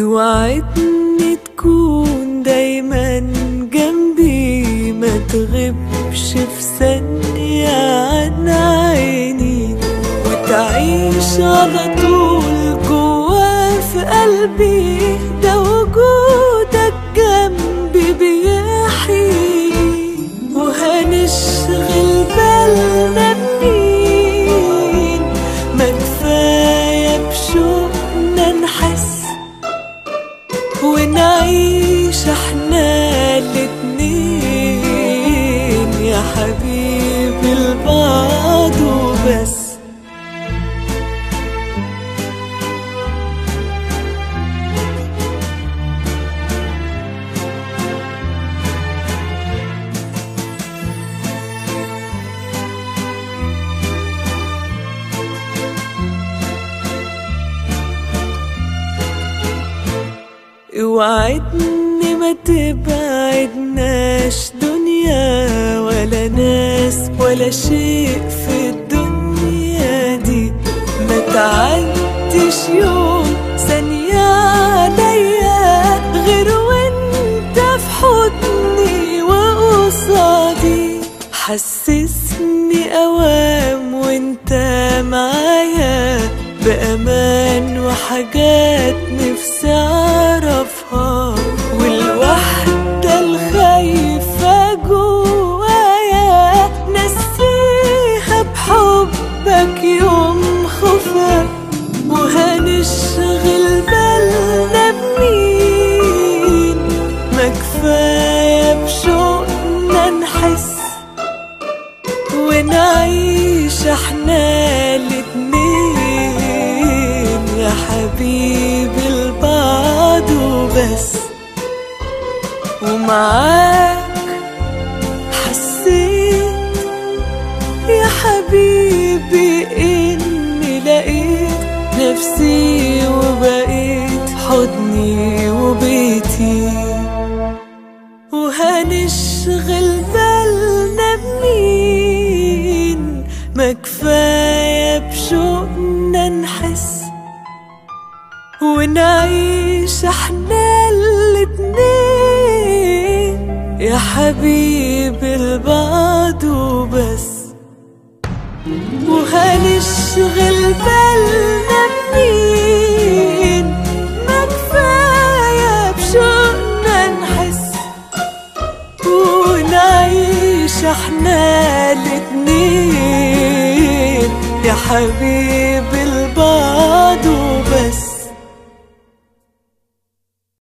اوعدني تكون دايما جنبي ما تغيبش في ثانية عن عيني وتعيش على طول جوا في قلبي ده وجودك جنبي بيحيي وهنشغل بالنا بمين ما كفاية بشوقنا نحس ونعيش احنا الاتنين يا حبيبي البعض وبس اوعدني ما تبعدناش دنيا ولا ناس ولا شيء في الدنيا دي ما تعدش يوم ثانية عليا غير وانت في حضني وقصادي حسسني اوام وانت معايا بأمان وحاجات نفسي أعرفها والوحدة الخايفة جوايا نسيها بحبك يوم خوفك وهنشغل بالنا بمين ما كفاية بشوقنا نحس ونعيش احنا الاتنين يا حبيبي البعض وبس ومعاك حسيت يا حبيبي اني لقيت نفسي وبقيت حضني وبيتي وهنشغل بالنا بمين ما كفاية بشوقنا نحس ونعيش احنا الاتنين يا حبيبي البعض وبس وهنشغل بالنا بمين ما كفاية بشوقنا نحس ونعيش احنا الاتنين يا حبيبي البعض